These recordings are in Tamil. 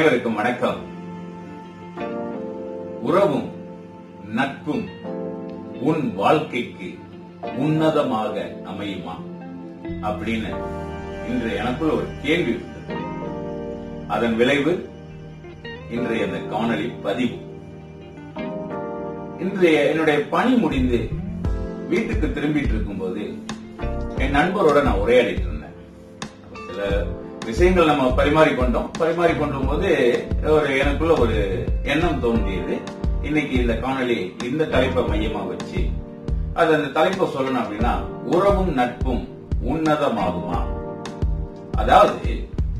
அனைவருக்கும் வணக்கம் உறவும் நட்பும் உன் வாழ்க்கைக்கு உன்னதமாக அமையுமா அப்படின்னு இன்று எனக்குள்ள ஒரு கேள்வி இருந்தது அதன் விளைவு இன்றைய இந்த காணொளி பதிவு இன்றைய என்னுடைய பணி முடிந்து வீட்டுக்கு திரும்பிட்டு இருக்கும்போது என் நண்பரோட நான் உரையாடிட்டு இருந்தேன் சில விஷயங்கள் நம்ம பரிமாறிக்கொண்டோம் பரிமாறிக்கொண்டும் போது ஒரு எனக்குள்ள ஒரு எண்ணம் தோன்றியது இன்னைக்கு இந்த காணொளி இந்த தலைப்பை மையமா வச்சு அது அந்த தலைப்பை சொல்லணும் அப்படின்னா உறவும் நட்பும் உன்னதமாகுமா அதாவது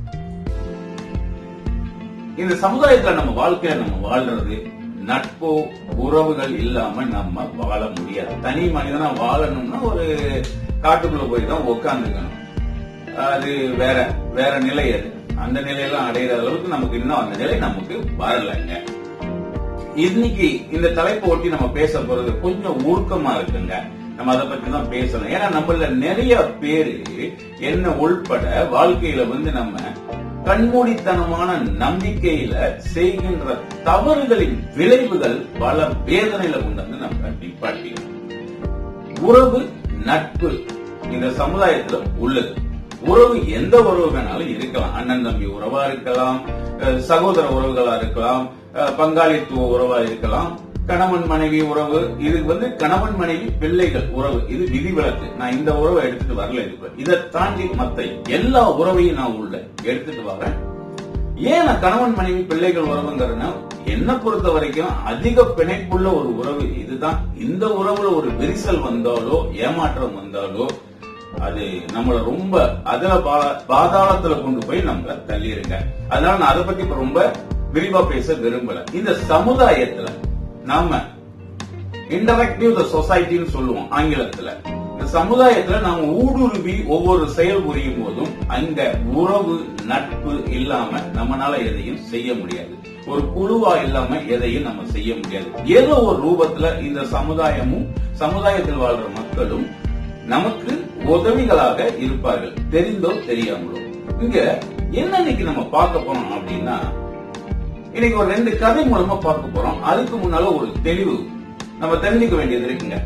இந்த சமுதாயத்துல நம்ம வாழ்க்கையில நம்ம வாழ்றது நட்போ உறவுகள் இல்லாம நம்ம வாழ முடியாது தனி மனிதனா வாழணும்னா ஒரு காட்டுக்குள்ள போய் தான் உட்காந்துக்கணும் அது வேற வேற நிலை அது அந்த நிலையெல்லாம் அடையிற அளவுக்கு நமக்கு இன்னும் அந்த நிலை நமக்கு வரலைங்க இன்னைக்கு இந்த தலைப்பை ஒட்டி நம்ம பேச போறது கொஞ்சம் உருக்கமா இருக்குங்க நம்ம அதை பத்தி தான் பேசணும் ஏன்னா நம்மள நிறைய பேரு என்ன உள்பட வாழ்க்கையில வந்து நம்ம கண்மூடித்தனமான நம்பிக்கையில செய்கின்ற தவறுகளின் விளைவுகள் பல வேதனையில கொண்டு வந்து நம்ம நிப்பாட்டிக்கணும் உறவு நட்பு இந்த சமுதாயத்துல உள்ளது உறவு எந்த உறவு வேணாலும் இருக்கலாம் அண்ணன் தம்பி உறவா இருக்கலாம் அஹ் சகோதர உறவுகளா இருக்கலாம் அஹ் பங்காளித்துவ உறவா இருக்கலாம் கணவன் மனைவி உறவு இது வந்து கணவன் மனைவி பிள்ளைகள் உறவு இது விதிவிலக்கு நான் இந்த உறவை எடுத்துட்டு வரல இதுக்கு இதை தாண்டி மத்த எல்லா உறவையும் நான் உள்ள எடுத்துட்டு வரேன் ஏன் நான் கணவன் மனைவி பிள்ளைகள் உறவுங்கிறேன்னா என்ன பொறுத்த வரைக்கும் அதிக பிணைப்புள்ள ஒரு உறவு இதுதான் இந்த உறவுல ஒரு விரிசல் வந்தாலோ ஏமாற்றம் வந்தாலோ அது நம்மள ரொம்ப அதுல பா- பாதாளத்துல கொண்டு போய் நம்மள தள்ளிருங்க அதனால நான் அதை பத்தி இப்ப ரொம்ப விரிவா பேச விரும்பல இந்த சமுதாயத்துல நாம இன்டராக்டிவ் த சொசைட்டின்னு சொல்லுவோம் ஆங்கிலத்துல இந்த சமுதாயத்துல நாம ஊடுருவி ஒவ்வொரு செயல் புரியும் போதும் அங்க உறவு நட்பு இல்லாம நம்மனால எதையும் செய்ய முடியாது ஒரு குழுவா இல்லாம எதையும் நம்ம செய்ய முடியாது ஏதோ ஒரு ரூபத்துல இந்த சமுதாயமும் சமுதாயத்தில் வாழ்ற மக்களும் நமக்கு உதவிகளாக இருப்பார்கள் தெரிந்தோ தெரியாமலோ இங்க என்ன இன்னைக்கு நம்ம பார்க்க போறோம் அப்படின்னா இன்னைக்கு ஒரு ரெண்டு கதை மூலமா பார்க்க போறோம் அதுக்கு முன்னால ஒரு தெளிவு நம்ம தெரிஞ்சுக்க வேண்டியது இருக்குங்க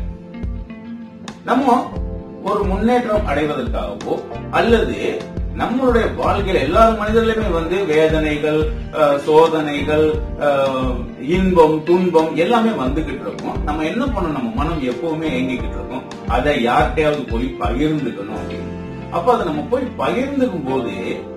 நம்ம ஒரு முன்னேற்றம் அடைவதற்காகவோ அல்லது நம்மளுடைய வாழ்க்கையில எல்லா மனிதர்களுமே வந்து வேதனைகள் அஹ், சோதனைகள் அஹ், இன்பம் துன்பம் எல்லாமே வந்துகிட்டு இருக்கும் நம்ம என்ன பண்ணணும் நம்ம மனம் எப்பவுமே ஏங்கிக்கிட்டு இருக்கோம் அதை யார்கிட்டயாவது போய் பகிர்ந்துக்கணும் அப்படின்னு அப்ப அதை நம்ம போய் பகிர்ந்துக்கும் போது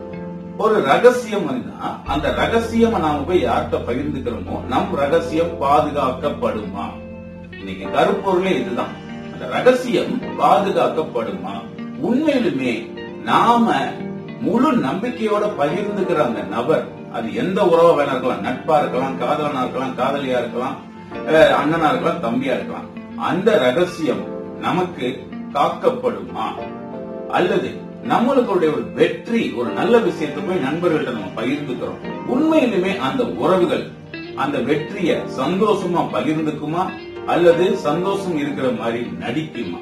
ஒரு ரகசியம் வந்தா அந்த ரகசியம் நாம போய் யார்கிட்ட பகிர்ந்துக்கிறோமோ நம் ரகசியம் பாதுகாக்கப்படுமா இன்னைக்கு கருப்பொருளே இதுதான் அந்த ரகசியம் பாதுகாக்கப்படுமா உண்மையிலுமே நாம முழு நம்பிக்கையோட பகிர்ந்துக்கிற அந்த நபர் அது எந்த உறவா வேணா இருக்கலாம் நட்பா இருக்கலாம் காதலனா இருக்கலாம் காதலியா இருக்கலாம் அஹ் அண்ணனா இருக்கலாம் தம்பியா இருக்கலாம் அந்த ரகசியம் நமக்கு காக்கப்படுமா அல்லது நம்மளுடைய ஒரு வெற்றி ஒரு நல்ல விஷயத்தை போய் நண்பர்கள்ட்ட நம்ம பகிர்ந்துக்கிறோம் உண்மையிலுமே அந்த உறவுகள் அந்த வெற்றிய சந்தோஷமா பகிர்ந்துக்குமா அல்லது சந்தோஷம் இருக்கிற மாதிரி நடிக்குமா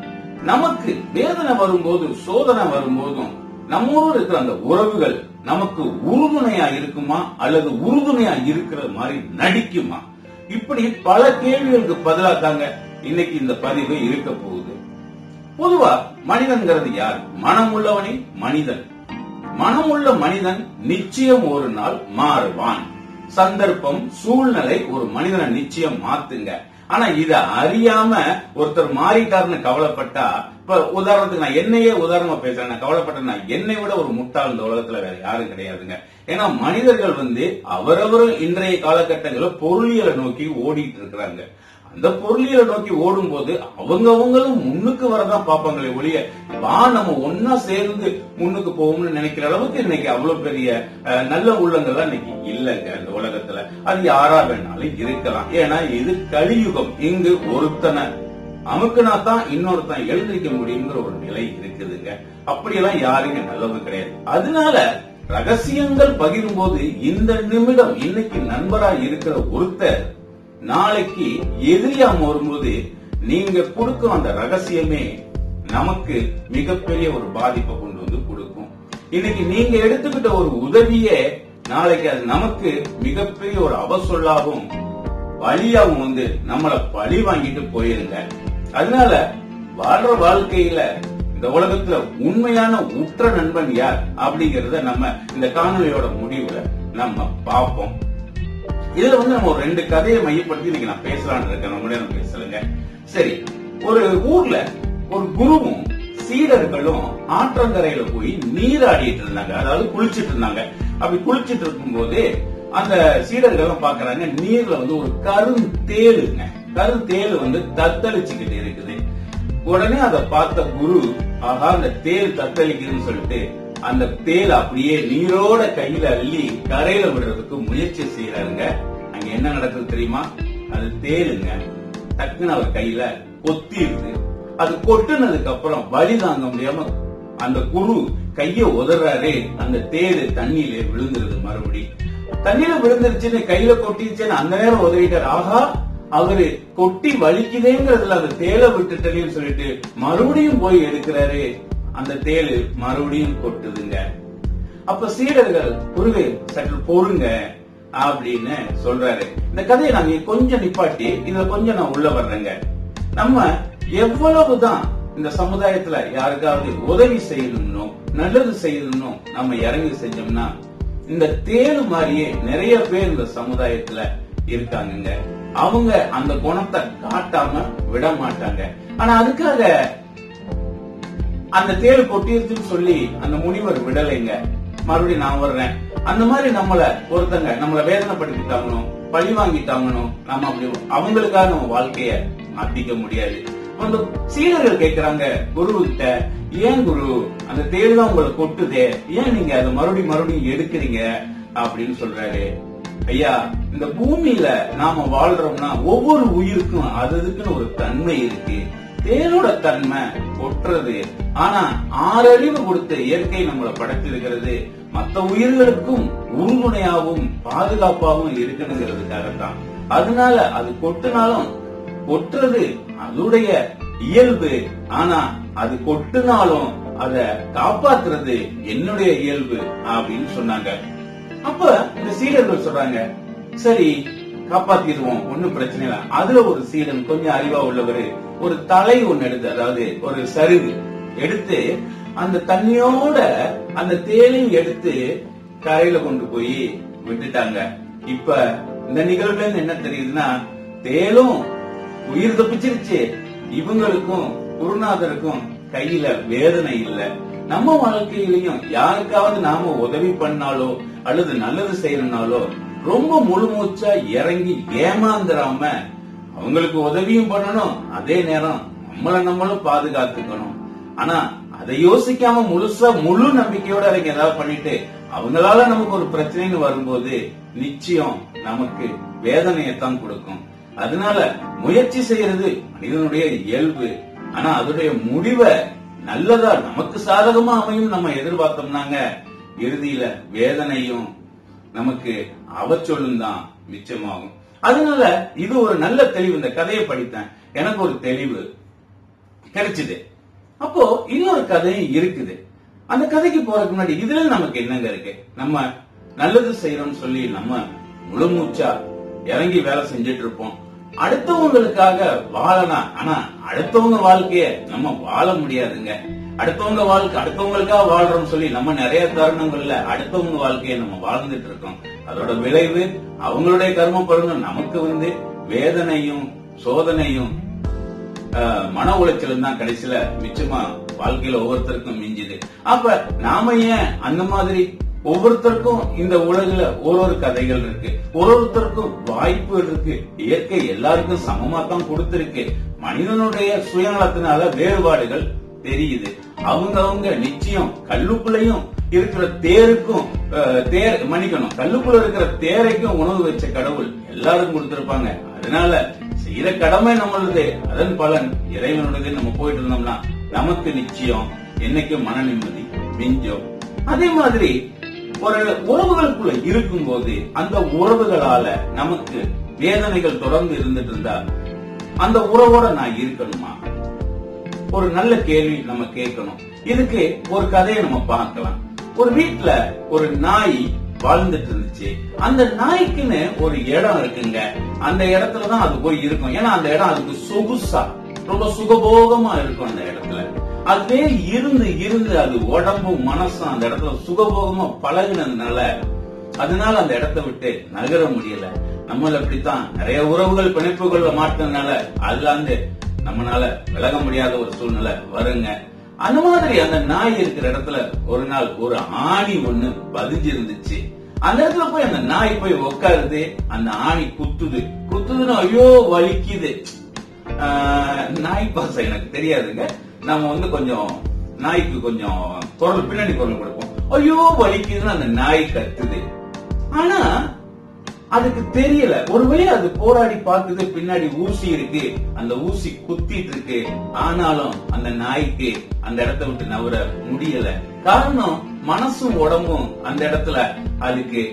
நமக்கு வேதனை வரும்போது சோதனை வரும்போதும் நம்மோடு இருக்கிற அந்த உறவுகள் நமக்கு உறுதுணையா இருக்குமா அல்லது உறுதுணையா இருக்கிற மாதிரி நடிக்குமா இப்படி பல கேள்விகளுக்கு பதிலா தாங்க இன்னைக்கு இந்த பதிவு இருக்க போகுது பொதுவா மனிதன்கிறது யார் மனமுள்ளவனே மனிதன் மனமுள்ள மனிதன் நிச்சயம் ஒரு நாள் மாறுவான் சந்தர்ப்பம் சூழ்நிலை ஒரு மனிதனை நிச்சயம் மாத்துங்க ஆனா இத அறியாம ஒருத்தர் மாறிட்டாருன்னு கவலைப்பட்டா இப்ப உதாரணத்துக்கு நான் என்னையே உதாரணமா பேசுறேன் நான் கவலைப்பட்டேன்னா என்னை விட ஒரு முட்டாள் இந்த உலகத்துல வேற யாரும் கிடையாதுங்க ஏன்னா மனிதர்கள் வந்து அவரவரும் இன்றைய காலகட்டங்களில் பொருளியலை நோக்கி ஓடிட்டு இருக்கிறாங்க அந்த பொருளியலை நோக்கி ஓடும்போது அவங்க அவங்களும் முன்னுக்கு வரதான் பார்ப்பாங்களே ஒழிய வா நம்ம ஒன்னா சேர்ந்து முன்னுக்கு போவோம்னு நினைக்கிற அளவுக்கு இன்னைக்கு அவ்வளவு பெரிய அஹ், நல்ல உள்ளங்கள்லாம் இன்னைக்கு இல்லைங்க இந்த உலகத்துல அது யாரா வேணாலும் இருக்கலாம் ஏன்னா இது கலியுகம் இங்கு ஒருத்தனை அமுக்குனா தான் இன்னொருத்தன் எழுந்திருக்க முடியுங்கிற ஒரு நிலை இருக்குதுங்க அப்படியெல்லாம் யாருங்க நல்லது கிடையாது அதனால ரகசியங்கள் பகிரும்போது இந்த நிமிடம் இன்னைக்கு நண்பரா இருக்கிற ஒருத்தர் நாளைக்கு எதிரியா வரும்போது நீங்க கொடுக்கும் அந்த ரகசியமே நமக்கு மிகப்பெரிய ஒரு பாதிப்பை கொண்டு வந்து கொடுக்கும் இன்னைக்கு நீங்க எடுத்துக்கிட்ட ஒரு உதவியே நாளைக்கு அது நமக்கு மிகப்பெரிய ஒரு அவசொல்லாகவும் வழியாகவும் வந்து நம்மள பழி வாங்கிட்டு போயிருங்க அதனால வாழ்ற வாழ்க்கையில இந்த உலகத்துல உண்மையான உற்ற நண்பன் யார் அப்படிங்கறத நம்ம இந்த காணொலியோட முடிவுல நம்ம பார்ப்போம் இதுல வந்து நம்ம ஒரு ரெண்டு கதையை மையப்படுத்தி இன்னைக்கு நான் பேசலாம்னு இருக்கேன் ரொம்ப நேரம் பேசலுங்க சரி ஒரு ஊர்ல ஒரு குருவும் சீடர்களும் ஆற்றங்கரையில போய் நீராடிட்டு இருந்தாங்க அதாவது குளிச்சிட்டு இருந்தாங்க அப்படி குளிச்சிட்டு இருக்கும்போது அந்த சீடர்கள் பாக்குறாங்க நீர்ல வந்து ஒரு கருந்தேலுங்க கருந்தேலு வந்து தத்தளிச்சுக்கிட்டு இருக்குது உடனே அதை பார்த்த குரு ஆகா அந்த தேல் தத்தளிக்குதுன்னு சொல்லிட்டு அந்த தேல் அப்படியே நீரோட கையில அள்ளி கரையில விடுறதுக்கு முயற்சி செய்யறாருங்க அங்க என்ன நடக்குது தெரியுமா அது தேலுங்க டக்குன்னு அவர் கையில கொத்திடுது அது கொட்டுனதுக்கு அப்புறம் வலி தாங்க முடியாம அந்த குரு கைய உதறாரு அந்த தேடு தண்ணியில விழுந்துருது மறுபடி தண்ணியில விழுந்துருச்சுன்னு கையில கொட்டிருச்சுன்னு அந்த நேரம் உதவிட்டார் ஆகா அவரு கொட்டி வலிக்குதேங்கிறதுல அந்த தேலை விட்டுட்டேன்னு சொல்லிட்டு மறுபடியும் போய் எடுக்கிறாரு அந்த தேளு மறுபடியும் கொட்டுதுங்க அப்ப சீடர்கள் குருவே சற்று பொறுங்க அப்படின்னு சொல்றாரு இந்த கதையை நாங்க கொஞ்சம் நிப்பாட்டி இதுல கொஞ்சம் நான் உள்ள வர்றேங்க நம்ம எவ்வளவுதான் இந்த சமுதாயத்துல யாருக்காவது உதவி செய்யணும்னோ நல்லது செய்யணும்னோ நம்ம இறங்கி செஞ்சோம்னா இந்த தேடு மாதிரியே நிறைய பேர் இந்த சமுதாயத்துல இருக்காங்கங்க அவங்க அந்த குணத்தை காட்டாம விட மாட்டாங்க ஆனா அதுக்காக அந்த தேடு கொட்டிருச்சுன்னு சொல்லி அந்த முனிவர் விடலைங்க மறுபடியும் நான் வர்றேன் அந்த மாதிரி நம்மள ஒருத்தங்க நம்மள வேதனைப்படுத்திட்டாங்கனோ பழி வாங்கிட்டாங்கனோ நம்ம அப்படி அவங்களுக்காக நம்ம வாழ்க்கைய மாத்திக்க முடியாது அந்த சீடர்கள் கேக்குறாங்க குரு கிட்ட ஏன் குரு அந்த தேடு தான் உங்களை கொட்டுதே ஏன் நீங்க அதை மறுபடியும் மறுபடியும் எடுக்கிறீங்க அப்படின்னு சொல்றாரு ஐயா இந்த பூமியில நாம வாழ்றோம்னா ஒவ்வொரு உயிருக்கும் அது அதுக்குன்னு ஒரு தன்மை இருக்கு தேனோட தன்மை கொட்டுறது ஆனா ஆறறிவு கொடுத்த இயற்கை நம்மளை படைத்திருக்கிறது மத்த உயிர்களுக்கும் உறுதுணையாவும் பாதுகாப்பாகவும் இருக்கணுங்கிறதுக்காகத்தான் அதனால அது கொட்டுனாலும் கொட்டுறது அதோடைய இயல்பு ஆனா அது கொட்டுனாலும் அத காப்பாத்துறது என்னுடைய இயல்பு அப்படின்னு சொன்னாங்க அப்ப இந்த சீடர்கள் சொல்றாங்க சரி காப்பாத்திடுவோம் ஒண்ணும் பிரச்சனை இல்ல அதுல ஒரு சீடன் கொஞ்சம் அறிவா உள்ளவரு ஒரு தலை ஒண்ணு எடுத்து அதாவது ஒரு சருகு எடுத்து அந்த தண்ணியோட அந்த தேலையும் எடுத்து கரையில கொண்டு போய் விட்டுட்டாங்க இப்ப இந்த நிகழ்வுல இருந்து என்ன தெரியுதுன்னா தேலும் உயிர் தப்பிச்சிருச்சு இவங்களுக்கும் குருநாதருக்கும் கையில வேதனை இல்ல நம்ம வாழ்க்கையிலையும் யாருக்காவது நாம உதவி பண்ணாலோ அல்லது நல்லது செய்யணும்னாலோ ரொம்ப முழு மூச்சா இறங்கி ஏமாந்துராம அவங்களுக்கு உதவியும் பண்ணணும் அதே நேரம் நம்மள நம்மளும் பாதுகாத்துக்கணும் ஆனா அதை யோசிக்காம முழுசா முழு நம்பிக்கையோட அவங்க ஏதாவது பண்ணிட்டு அவங்களால நமக்கு ஒரு பிரச்சனைன்னு வரும்போது நிச்சயம் நமக்கு வேதனையத்தான் கொடுக்கும் அதனால முயற்சி செய்யறது மனிதனுடைய இயல்பு ஆனா அதோடைய முடிவை நல்லதா நமக்கு சாதகமா அமையும் நம்ம எதிர்பார்த்தோம்னாங்க இறுதியில வேதனையும் நமக்கு அவச்சொல்லும் தான் மிச்சமாகும் அதனால இது ஒரு நல்ல தெளிவு இந்த கதையை படித்தேன் எனக்கு ஒரு தெளிவு கிடைச்சது அப்போ இன்னொரு கதையும் இருக்குது அந்த கதைக்கு போறதுக்கு முன்னாடி இதுல நமக்கு என்னங்க இருக்கு நம்ம நல்லது செய்யறோம்னு சொல்லி நம்ம முழு மூச்சா இறங்கி வேலை செஞ்சுட்டு இருப்போம் அடுத்தவங்களுக்காக வாழலாம் ஆனா அடுத்தவங்க வாழ்க்கைய நம்ம வாழ முடியாதுங்க அடுத்தவங்க வாழ்க்கை அடுத்தவங்களுக்காக வாழ்றோம்னு சொல்லி நம்ம நிறைய தருணங்கள்ல அடுத்தவங்க வாழ்க்கையை நம்ம வாழ்ந்துட்டு இருக்கோம் அதோட விளைவு அவங்களுடைய கர்ம பலன்கள் நமக்கு வந்து வேதனையும் சோதனையும் ஆஹ், மன உளைச்சலும் தான் கடைசியில மிச்சமா வாழ்க்கையில ஒவ்வொருத்தருக்கும் மிஞ்சுது அப்ப நாம ஏன் அந்த மாதிரி ஒவ்வொருத்தருக்கும் இந்த உலகுல ஒரு ஒரு கதைகள் இருக்கு ஒரு ஒருத்தருக்கும் வாய்ப்புகள் இருக்கு இயற்கை எல்லாருக்கும் சமமா தான் கொடுத்திருக்கு மனிதனுடைய சுயநலத்தினால வேறுபாடுகள் தெரியுது அவங்க அவங்க நிச்சயம் கல்லுக்குள்ளயும் இருக்கிற தேருக்கும் அஹ், தேர் மன்னிக்கணும் கல்லுக்குள்ள இருக்கிற தேரைக்கும் உணவு வச்ச கடவுள் எல்லாரும் கொடுத்திருப்பாங்க அதனால செய்யற கடமை நம்மளுது அதன் பலன் இறைவனுடையது நம்ம போயிட்டு இருந்தோம்னா நமக்கு நிச்சயம் என்னைக்கும் மன நிம்மதி மிஞ்சும் அதே மாதிரி ஒரு உறவுகளுக்குள்ள இருக்கும்போது அந்த உறவுகளால நமக்கு வேதனைகள் தொடர்ந்து இருந்துட்டு இருந்தா அந்த உறவோட நான் இருக்கணுமா ஒரு நல்ல கேள்வி நம்ம கேட்கணும் இதுக்கு ஒரு கதையை நம்ம பார்க்கலாம் ஒரு வீட்ல ஒரு நாய் வாழ்ந்துட்டு இருந்துச்சு அந்த நாய்க்குன்னு ஒரு இடம் இருக்குங்க அந்த இடத்துலதான் அது போய் இருக்கும் ஏன்னா அந்த இடம் அதுக்கு சொகுசா ரொம்ப சுகபோகமா இருக்கும் அந்த இடத்துல அதுவே இருந்து இருந்து அது உடம்பும் மனசும் அந்த இடத்துல சுகபோகமா பழகுனதுனால அதனால அந்த இடத்தை விட்டு நகர முடியல நம்மள அப்படித்தான் நிறைய உறவுகள் பிணைப்புகள்ல மாட்டதுனால அதுல இருந்து நம்மளால விலக முடியாத ஒரு சூழ்நிலை வருங்க அந்த மாதிரி அந்த நாய் இருக்கிற இடத்துல ஒரு நாள் ஒரு ஆணி ஒண்ணு பதிஞ்சு இருந்துச்சு அந்த இடத்துல போய் அந்த நாய் போய் உட்காருது அந்த ஆணி குத்துது குத்துதுன்னு ஐயோ வலிக்குது ஆஹ், நாய் பாசம் எனக்கு தெரியாதுங்க நம்ம வந்து கொஞ்சம் நாய்க்கு கொஞ்சம் குரல் பின்னாடி குரல் கொடுப்போம் ஐயோ வலிக்குதுன்னு அந்த நாய் கத்துது ஆனா அதுக்கு தெரியல ஒருவேளை அது போராடி பார்க்குது பின்னாடி ஊசி இருக்கு அந்த ஊசி குத்திட்டு இருக்கு ஆனாலும் அந்த நாய்க்கு அந்த இடத்தை விட்டு நவர முடியல காரணம் மனசும் உடம்பும் அந்த இடத்துல அதுக்கு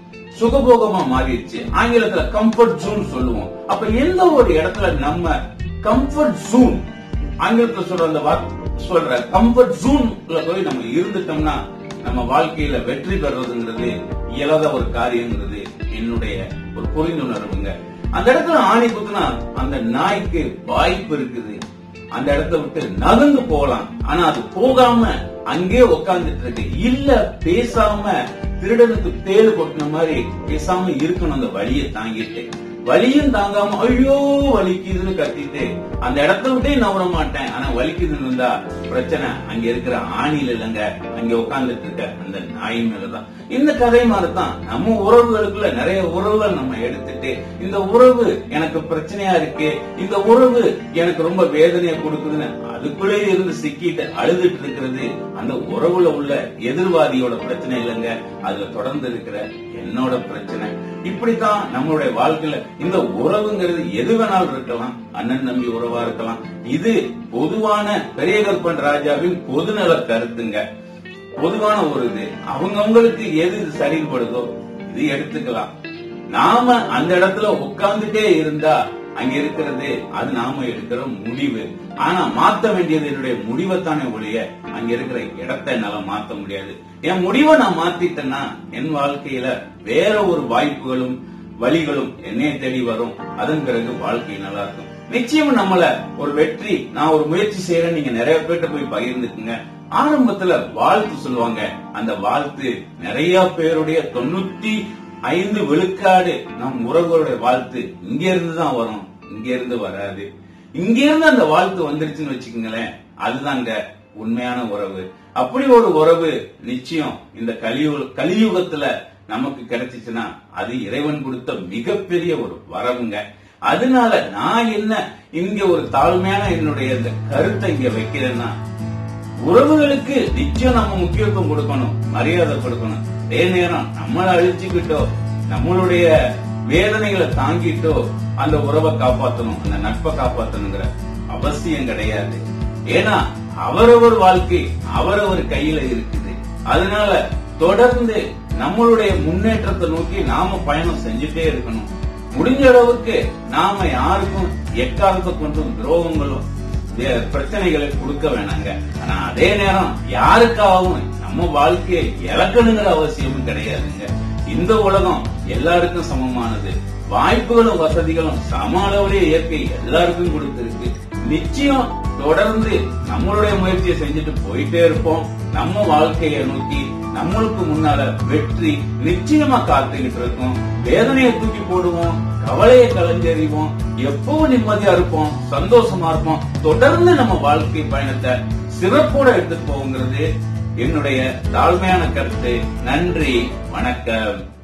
சுகபோகமா மாறிடுச்சு ஆங்கிலத்துல கம்ஃபர்ட் ஜோன் சொல்லுவோம் அப்ப எந்த ஒரு இடத்துல நம்ம கம்ஃபர்ட் ஜோன் ஆங்கிலத்துல சொல்ற அந்த வார்த்தை சொல்ற கம்ஃபர்ட் ஜோன்ல போய் நம்ம இருந்துட்டோம்னா நம்ம வாழ்க்கையில வெற்றி பெறுறதுங்கிறது இயலாத ஒரு காரியங்கிறது என்னுடைய ஒரு புரிந்துணர்வுங்க அந்த இடத்துல ஆணி குத்துனா அந்த நாய்க்கு வாய்ப்பு இருக்குது அந்த இடத்தை விட்டு நகர்ந்து போகலாம் ஆனா அது போகாம அங்கே உட்கார்ந்துட்டு இருக்கு இல்ல பேசாம திருடனுக்கு தேள் கொட்டின மாதிரி பேசாம இருக்கணும் அந்த வலியை தாங்கிட்டு வலியும் தாங்காம ஐயோ வலிக்குதுன்னு கத்திட்டு அந்த இடத்த விட்டே நவர மாட்டேன் ஆனா வலிக்குதுன்னு இருந்தா பிரச்சனை அங்க இருக்கிற ஆணில இல்லைங்க அங்க உட்கார்ந்துட்டு இருக்க அந்த நாய் மேலதான் இந்த கதை மாதிரிதான் நம்ம உறவுகளுக்குள்ள நிறைய உறவுகள் நம்ம எடுத்துட்டு இந்த உறவு எனக்கு பிரச்சனையா இருக்கு இந்த உறவு எனக்கு ரொம்ப வேதனையை கொடுக்குதுன்னு அதுக்குள்ளே இருந்து சிக்கிட்டு அழுதுட்டு இருக்கிறது அந்த உறவுல உள்ள எதிர்வாதியோட பிரச்சனை இல்லைங்க அதுல தொடர்ந்து இருக்கிற என்னோட பிரச்சனை இப்படித்தான் நம்மளுடைய வாழ்க்கையில இந்த உறவுங்கிறது எது வேணாலும் இருக்கலாம் அண்ணன் நம்பி உறவா இருக்கலாம் இது பொதுவான பெரிய கற்பன் ராஜாவின் பொதுநல கருத்துங்க பொதுவான ஒரு இது அவங்கவங்களுக்கு எது இது சரிப்படுதோ இது எடுத்துக்கலாம் நாம அந்த இடத்துல உட்கார்ந்துட்டே இருந்தா அங்க இருக்கிறது அது நாம எடுக்கிற முடிவு ஆனா மாத்த வேண்டியது என்னுடைய முடிவை தானே ஒழிய அங்க இருக்கிற இடத்தை என்னால மாத்த முடியாது என் முடிவை நான் மாத்திட்டேன்னா என் வாழ்க்கையில வேற ஒரு வாய்ப்புகளும் வழிகளும் என்னைய தேடி வரும் அதன் பிறகு வாழ்க்கை நல்லா இருக்கும் நிச்சயம் நம்மள ஒரு வெற்றி நான் ஒரு முயற்சி செய்யறேன் நீங்க நிறைய பேர்ட்ட போய் பகிர்ந்துக்குங்க ஆரம்பத்துல வாழ்த்து சொல்லுவாங்க அந்த வாழ்த்து நிறைய பேருடைய தொண்ணூத்தி ஐந்து விழுக்காடு நம் உறவுகளுடைய வாழ்த்து இங்க இருந்து தான் வரும் இங்க இருந்து வராது இங்க இருந்து அந்த வாழ்த்து வந்துருச்சுன்னு வச்சுக்கோங்களேன் அதுதாங்க உண்மையான உறவு அப்படி ஒரு உறவு நிச்சயம் இந்த கலியு கலியுகத்துல நமக்கு கிடைச்சிச்சுன்னா அது இறைவன் கொடுத்த மிகப்பெரிய ஒரு வரவுங்க அதனால நான் என்ன இங்க ஒரு தாழ்மையான என்னுடைய இந்த கருத்தை இங்க வைக்கிறேன்னா உறவுகளுக்கு நிச்சயம் நம்ம முக்கியத்துவம் கொடுக்கணும் மரியாதை கொடுக்கணும் அதே நேரம் நம்மளை அழிச்சுக்கிட்டோ நம்மளுடைய வேதனைகளை தாங்கிட்டோ அந்த உறவை காப்பாத்தணும் அந்த நட்பை காப்பாத்தணுங்கிற அவசியம் கிடையாது ஏன்னா அவரவர் வாழ்க்கை அவரவர் கையில இருக்குது அதனால தொடர்ந்து நம்மளுடைய முன்னேற்றத்தை நோக்கி நாம பயணம் செஞ்சுட்டே இருக்கணும் முடிஞ்ச அளவுக்கு நாம யாருக்கும் எக்காலத்தை கொண்டும் துரோகங்களும் வே- பிரச்சனைகளை கொடுக்க வேணாங்க ஆனா அதே நேரம் யாருக்காகவும் நம்ம வாழ்க்கையை இழக்கணுங்கிற அவசியமும் கிடையாதுங்க இந்த உலகம் எல்லாருக்கும் சமமானது வாய்ப்புகளும் வசதிகளும் சம அளவுலயே இயற்கை எல்லாருக்கும் கொடுத்திருக்கு நிச்சயம் தொடர்ந்து நம்மளுடைய முயற்சியை செஞ்சுட்டு போயிட்டே இருப்போம் நம்ம வாழ்க்கையை நோக்கி நம்மளுக்கு முன்னால வெற்றி நிச்சயமா காத்துக்கிட்டு இருக்கும் வேதனையை தூக்கி போடுவோம் கவலையை கலைஞ்செறிவோம் எப்பவும் நிம்மதியா இருப்போம் சந்தோஷமா இருப்போம் தொடர்ந்து நம்ம வாழ்க்கை பயணத்தை சிறப்போட எடுத்துட்டு போகுங்கிறது என்னுடைய தாழ்மையான கருத்து நன்றி வணக்கம்